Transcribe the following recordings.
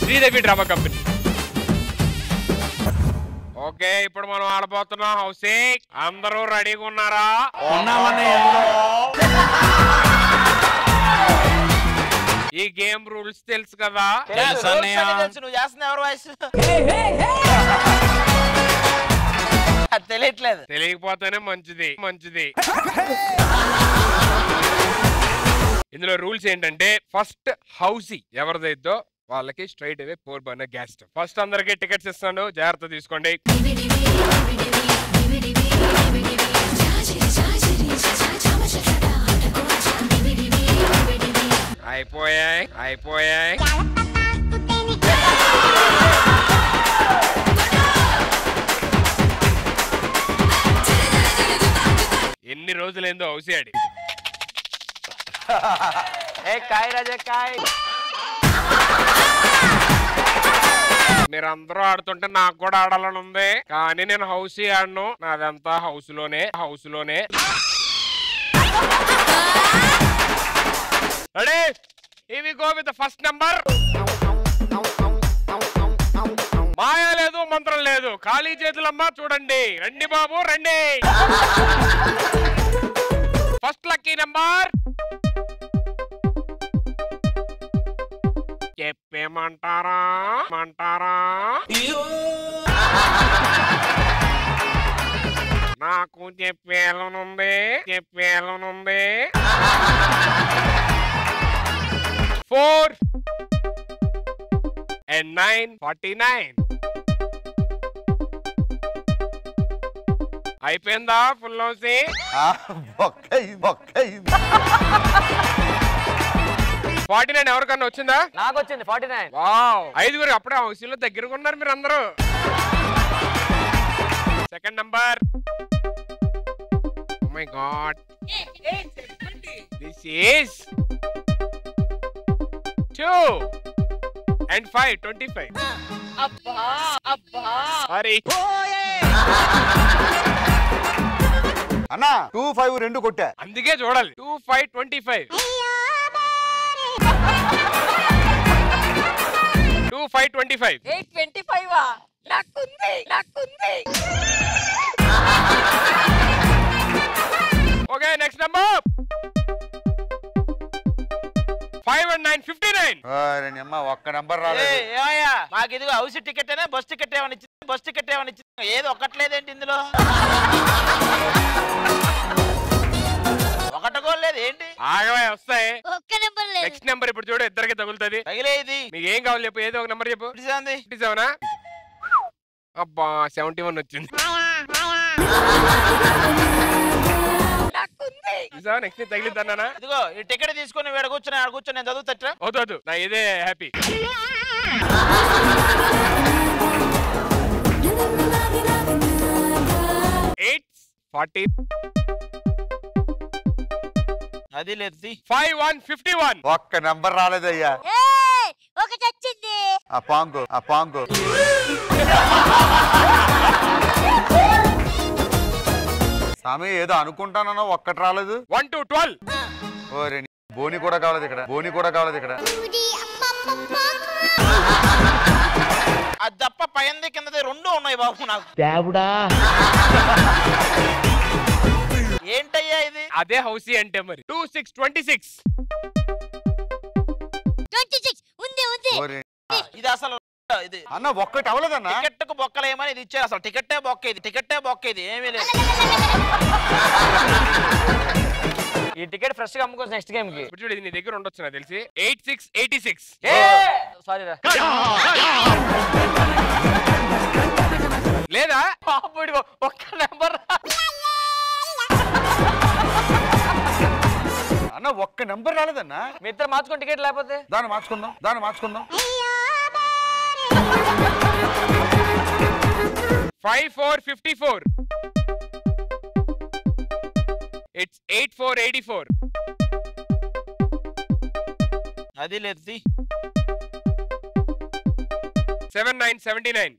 Sridevi drama company okay ఇప్పుడు మనం ఆడబోతున్నాం housie అందరూ రెడీగా ఉన్నారా ఈ గేమ్ రూల్స్ తెలుసు కదా తెలుసు, అన్నయ్య. తెలుసు, నువ్వు చేస్తున్న ఎవరు వాయిస్ అది తెలియట్లేదు తెలియకపోతేనే మంచిది మంచిది ఇందులో రూల్స్ ఏంటంటే ఫస్ట్ హౌసీ ఎవరిదైద్దో వాళ్ళకి స్ట్రైట్ అవే four burner gas stove first అందరికి టికెట్స్ ఇస్తాను జాగ్రత్త తీసుకోండి అయిపోయాయి అయిపోయాయి ఎన్ని రోజులైందో హౌసీ ఆడి ఏ కాయ్ రాజా కాయ్ మీరందరూ ఆడుతుంటే నాకు కూడా ఆడాలని ఉంది కానీ నేను హౌస్ ఆడను నాదంతా హౌస్ లోనే హౌస్ లోనే రెడీ ఇవి గో విత్ ఫస్ట్ నంబర్ మాయ లేదు మంత్రం లేదు ఖాళీ చేతులమ్మా చూడండి రండి బాబు రండి ఫస్ట్ లక్కీ నంబర్ చెప్పేమంటారా మంటారా నాకు చెప్పేలనుంది చెప్పేలనుంది four and nine forty nine అయిపోయిందా ఫుల్ హౌసీ ఫార్టీ నైన్ ఎవరికన్నా వచ్చిందా నాకు వచ్చింది ఫార్టీ నైన్ వావ్ ఐదుగురు అప్పుడే హౌసీలో దగ్గరగా ఉన్నారు మీరు అందరూ second number my god this is two and five twenty five sorry అన్నా టూ ఫైవ్ రెండు కొట్టా అందుకే చూడాలి two five twenty five two five twenty five eight twenty five నాకుంది నాకుంది okay next number five and nine fifty nine అమ్మ ఒక్క number రాలేదు ఏమయ్యా మాకు ఇదిగో హౌస్ టికెట్ అయినా బస్ టికెట్ ఏమైనా ఇచ్చింది బస్ టికెట్ ఏమైనా ఇచ్చింది ఏది ఒక్కట్లేదేంటి ఇందులో ఒకటి కూడా లేదు ఏంటి ఆగవే వస్తాయి ఒక్క నెంబర్ లేదు నెక్స్ట్ నెంబర్ ఇప్పుడు చూడు ఇద్దరికి తగులుతుంది తగిలే ఇది మీకు ఏం కావాలి చెప్పు ఏదో ఒక నెంబర్ చెప్పు ఇడిసింది. ఫిఫ్టీ సెవెనా అబ్బా సెవెంటీ వన్ వచ్చింది నాకుంది నెక్స్ట్ తగిలిద్దన్నానా ఇదిగో ఈ టికెట్ తీసుకొని వీడ కూర్చొని ఆడ కూర్చొని నేను చదువుతట్రా వద్దు వద్దు నా ఇదే హ్యాపీ ఎయిట్ ఫార్టీ అది లేదు తీ. ఫైవ్ వన్ ఫిఫ్టీ వన్ ఒక్క నెంబర్ రాలేదయ్యా ఏయ్, ఒకటి వచ్చింది ఆ పాంగు ఆ పాంగు స్వామి ఏదో అనుకుంటానో ఒక్కటి రాలేదు వన్ టు ట్వెల్వ్ ఓరే నీ బోని కూడా కాలేదు ఇక్కడ బోని కూడా కాలేదు ఇక్కడ అది తప్ప పైంది కిందది రెండు ఉన్నాయి బాబు నాకు ఏంటయ్యా ఇది అదే హౌసీ అంటే మరి two six twenty six twenty six ఉంది ఉంది ఓరే ఇది అసలు ఇది అన్న ఒక్కటి అవ్వలేదన్నా టికెట్ కు బొక్కలేమని ఇది ఇచ్చారు అసలు టికెట్టే బొక్క ఇది టికెట్టే బొక్క ఇది ఏమీ లేదు ఈ టికెట్ ఫ్రెష్ గా అమ్ముకోవచ్చు నెక్స్ట్ గేమ్ కి ఇప్పుడు చూడు ఇది నీ దగ్గర ఉండొచ్చు నాకు తెలిసి eight six eighty six sorry రా లేదా అప్పుడు ఒక్క నెంబర్ అన్న ఒక్క నెంబర్ రాలేదన్నా మీ ఇద్దరు మార్చుకోండి టికెట్ లేకపోతే దాన్ని మార్చుకుందాం దాన్ని మార్చుకుందాం five four fifty four it's eight four eighty four అది లేదు తీ. Seven nine seventy nine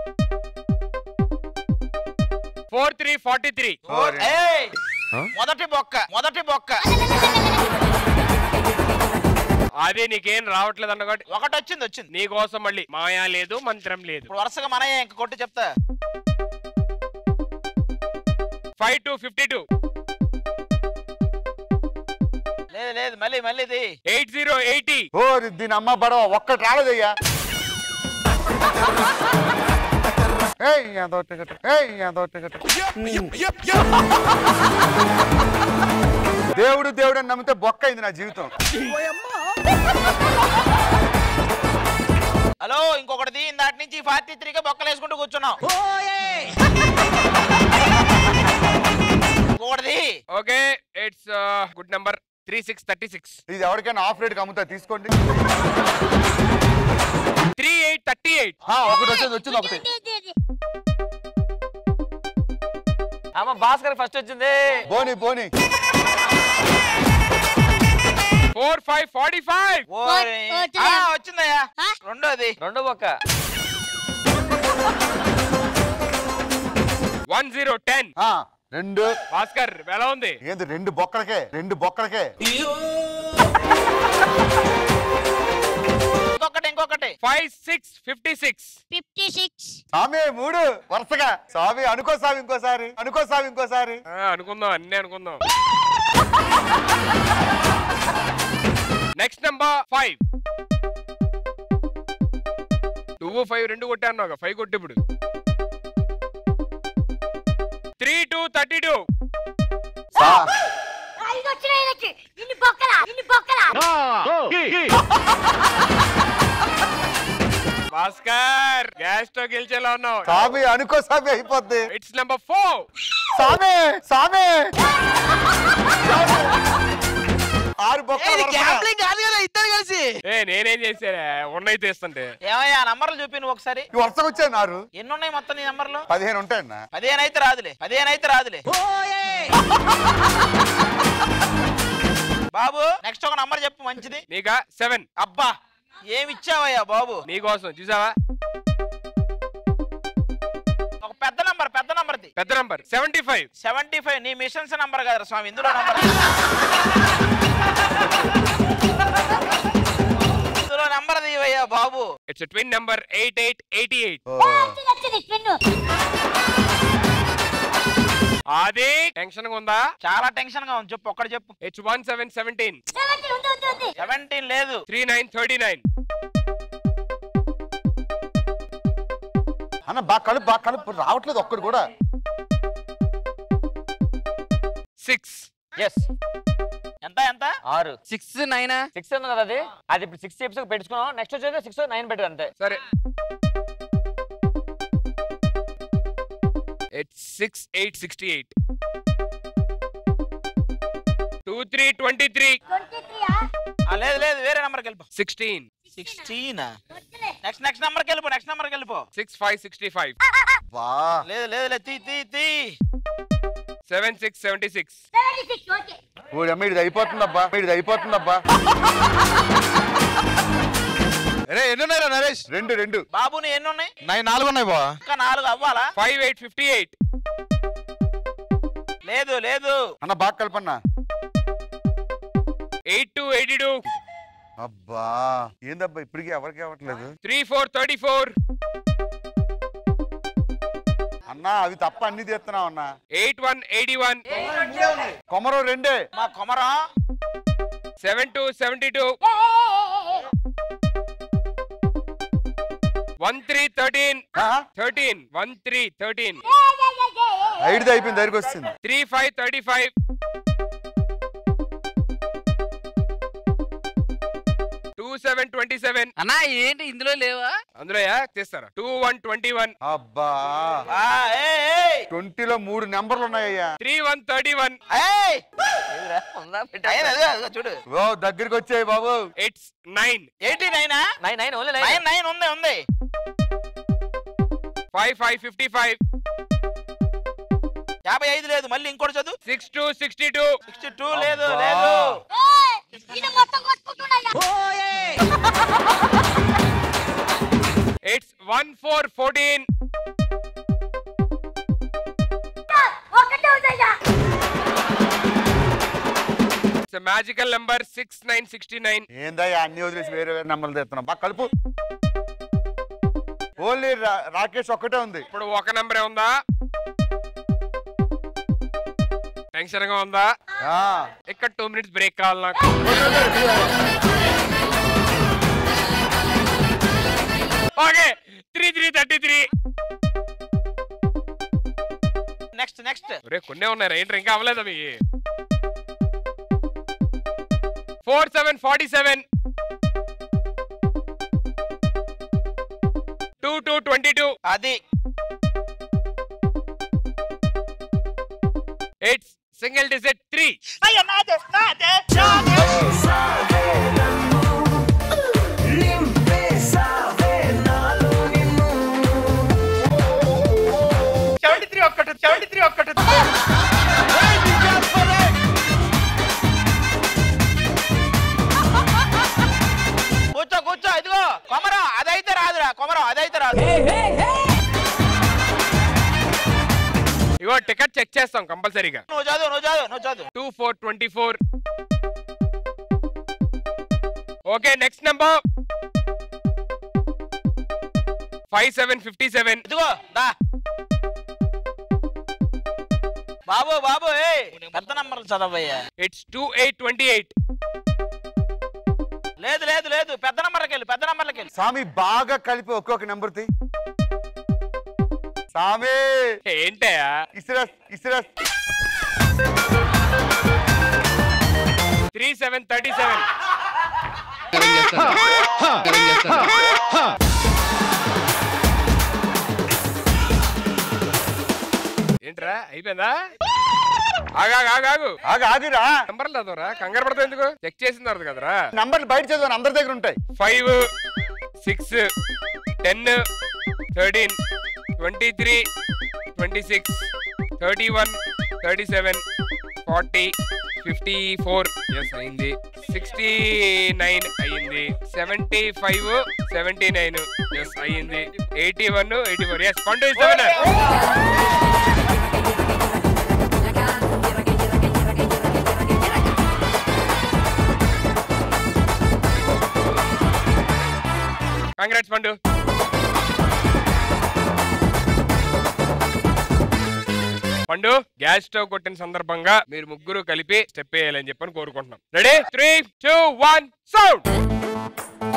four three forty three ఓరే. ఏయ్! మొదటి బొక్క మొదటి బొక్క అదే నీకేం రావట్లేదు అన్న కాబట్టి ఒకటి వచ్చింది వచ్చింది నీ కోసం మళ్ళీ మాయా లేదు మంత్రం లేదు ఇప్పుడు వరుసగా మనయ్య ఇంక కొట్టి చెప్తా ఫైవ్ టు ఫిఫ్టీ టూ లేదు లేదు మళ్ళీ మళ్ళీ ఇది ఎయిట్ జీరో ఎయిటీ ఓ దీని అమ్మ బడవ ఒక్కటి రాలేదయ్యా ఏయ్ ఏదో టికెట్ ఏయ్ ఏదో టికెట్ దేవుడు దేవుడు అని నమ్మితే బొక్క అయింది నా జీవితం హలో ఇంకొకటి ఇందాటి నుంచి ఫార్టీ త్రీకే బొక్కలు వేసుకుంటూ కూర్చున్నాం ఇంకొకటిది okay it's good number three six thirty six ఇది ఎవరికైనా ఆఫ్ రేట్ అమ్ముతా తీసుకోండి త్రీ ఎయిట్ థర్టీ ఎయిట్ ఆ, ఒకటి వచ్చింది వచ్చింది ఒకటి అమ్మ భాస్కర్ ఫస్ట్ వచ్చింది బోని బోని ఫోర్ ఫైవ్ ఫార్టీ ఫైవ్ ఓరి. ఓ, ఆ, తెలియదు. వచ్చిందయ్యా ఆ? రెండోది రెండో బొక్క వన్ జీరో టెన్ ఆ, రెండు భాస్కర్ ఎలా ఉంది ఏంది రెండు బొక్కలకే రెండు బొక్కలకే ఇంకొకటి ఇంకొకటి five six fifty six fifty six స్వామి మూడు వరుసగా స్వామి అనుకో స్వామి ఇంకోసారి అనుకో స్వామి ఇంకోసారి అనుకుందాం అన్ని అనుకుందాం next number five two five రెండు కొట్టాను ఫైవ్ కొట్టి ఇప్పుడు త్రీ టూ థర్టీ టూ సా- ఐదు వచ్చినాయి వీళ్ళకి. ఇన్ని బొక్కలా ఇన్ని బొక్కలా భాస్కర్ గ్యాస్ స్టవ్ గెలిచేలా ఉన్నావు స్వామి అనుకో స్వామి అయిపోద్ది ఇట్స్ నెంబర్ ఫోర్ స్వామి స్వామి ఆరు బొక్కలు వరుసగా. గ్యాంబ్లింగ్ కాదు కదా ఇద్దరు కలిసి ఏ నేనేం చేశారా ఉన్నాయి తీస్తుంటే ఏమయ్యా నంబర్లు చూపి నువ్వు ఒకసారి ఈ వరుసగా వచ్చాయి నారు ఎన్ని ఉన్నాయి మొత్తం నీ నంబర్లు పదిహేను ఉంటాయన్న పదిహేను అయితే రాదులే పదిహేను అయితే రాదులే బాబు నెక్స్ట్ ఒక నంబర్ చెప్పు మంచిది నీకా సెవెన్ అబ్బా ఏమి ఇచ్చావయ్యా బాబు నీకోసం చూసావా ఒక పెద్ద నంబర్ పెద్ద నంబర్ది పెద్ద number seventy five seventy five నీ మిషన్స్ నంబర్ కదా స్వామి ఇందులో నంబర్ ఇందులో నంబర్ తీవయ్యా బాబు it's twin number eight eight eighty eight వచ్చింది వచ్చింది పెన్ను అది టెన్షన్ ఉందా చాలా టెన్షన్ గా ఉంది చెప్పు ఒక్కటి చెప్పు it's one seven seventeen seventy ఉంది ఉంది ఉంది సెవెంటీన్ లేదు త్రీ నైన్ థర్టీ నైన్ అన్న బాగా కలుపు బాగా కలుపు రావట్లేదు ఒక్కడు కూడా సిక్స్ ఎస్ ఎంత ఎంత ఆరు సిక్స్ నైనా సిక్స్ ఉంది కదా అది అది ఇప్పుడు సిక్స్ ఎపిసోడ్ పెట్టుకున్నాం నెక్స్ట్ వచ్చేది సిక్స్ నైన్ పెట్టు అంతే సరే it's six eight sixty eight two three twenty three twenty three ఆ, లేదు లేదు వేరే నంబర్కి వెళ్ళిపో సిక్స్టీన్ సిక్స్టీన్ వద్దులే నెక్స్ట్ నెక్స్ట్ నంబర్కి వెళ్ళిపో నెక్స్ట్ నంబర్కి వెళ్ళిపో సిక్స్ ఫైవ్ సిక్స్టీ ఫైవ్ బా లేదు లేదు లేదు తీ తీ తీ seven six seventy six seventy six okay ఓడి అమ్మ ఇది అయిపోతుందబ్బా ఇది అయిపోతుందబ్బా రే ఎన్ని ఉన్నాయిరా నరేష్ రెండు రెండు బాబు నీ ఎన్ని ఉన్నాయి నై నాలుగు ఉన్నాయి బా ఇంకా నాలుగు అవ్వాలా ఫైవ్ ఎయిట్ ఫిఫ్టీ ఎయిట్ లేదు లేదు అన్న బాగా కలపన్నా ఎయిట్ టూ ఎయిటీ టూ అబ్బా ఏందబ్బా ఇప్పటికీ ఎవరికి అవ్వట్లేదు త్రీ ఫోర్ థర్టీ ఫోర్ అన్నా అవి తప్ప అన్ని తీస్తున్నావు అన్నా eight one eighty one Komaram రెండే మా Komaram seven two seventy two one three thirteen ఆ? థర్టీన్ వన్ త్రీ థర్టీన్ ఐదుది అయిపోయింది దగ్గరికి వస్తుంది three five thirty five two seven twenty seven అన్నా ఏంటి ఇందులో లేవా అందులో తీస్తారా టూ వన్ ట్వంటీ వన్ అబ్బా ఆ, ఏయ్, ఏయ్, ట్వంటీలో మూడు నెంబర్లు ఉన్నాయ్యా త్రీ వన్ థర్టీ వన్ ఏయ్. ఉందా అయ్యో, అదిగో, అదిగో, చూడు ఓ దగ్గరికి వచ్చాయి బాబు it's nine eighty nine nine nine only nine nine nine ఉంది ఉంది ఫైవ్ ఫైవ్ ఫిఫ్టీ ఫైవ్ యాభై ఐదు లేదు మళ్ళీ ఇంకోటి చదువు six two sixty two sixty two లేదు అబ్బా. లేదు ఇది మొత్తం కొట్టుకుంటున్నా ఇట్స్ వన్ ఫోర్ ఫోర్టీన్ ఒకటే ఉందయ్యా magical number six nine sixty nine ఏందయ్యా అన్ని వదిలేసి వేరే వేరే నెంబర్లు తెస్తున్నాం బాగా కలుపు ఓన్లీ రా- రాకేష్ ఒక్కటే ఉంది ఇప్పుడు ఒక నెంబరే ఉందా టెన్షన్ గా ఉందా ఆ. ఇక్కడ టూ మినిట్స్ బ్రేక్ కావాలి నాకు okay three three thirty three next next ఒరే కొన్నే ఉన్నాయి ఏంటి ఇంకా అవ్వలేదా మీ four seven forty seven two two twenty two అది ఎయిట్ సింగిల్ డిజిట్ త్రీ అయ్యో నాదే నాదే నాదే సెవెంటీ త్రీ ఒక్కటి సెవెంటీ త్రీ ఒక్కటి కూర్చో కూర్చో ఇదిగో కొమరం అదైతే రాదురా కొమరం అదైతే రాదు ఇగో టికెట్ చెక్ చేస్తాం కంపల్సరీగా నువ్వు చదువు నువ్వు చదువు నువ్వు చదువు two four twenty four okay next number five seven fifty seven ఇదిగో దా బాబు బాబు ఏ పెద్ద నంబర్లు చదవయ్యా it's two eight twenty eight లేదు లేదు లేదు పెద్ద నంబర్కి వెళ్ళి పెద్ద నంబర్లకి వెళ్ళి స్వామి బాగా కలిపి ఒక్కొక్క నెంబర్ తీ స్వామి ఏంటయా ఇసిరస్ ఇసిరస్ త్రీ సెవెన్ థర్టీ సెవెన్ ఏంట్రా అయిపోయిందా ఆగా ఆగాగు ఆగు ఆగిరా నెంబర్లు చదవరా కంగారు పడతా ఎందుకు చెక్ చేసిన తర్వాత కదరా నంబర్లు బయట చదివాను అందరి దగ్గర ఉంటాయి five six ten thirteen twenty three twenty six thirty one thirty seven forty fifty four yes అయింది సిక్స్టీ నైన్ అయింది seventy five seventy nine yes అయింది eighty one eighty four yes Pandu seven congrats Pandu Pandu gas stove కొట్టిన సందర్భంగా మీరు ముగ్గురు కలిపి step వేయాలని చెప్పని కోరుకుంటున్నాం ready three two one sound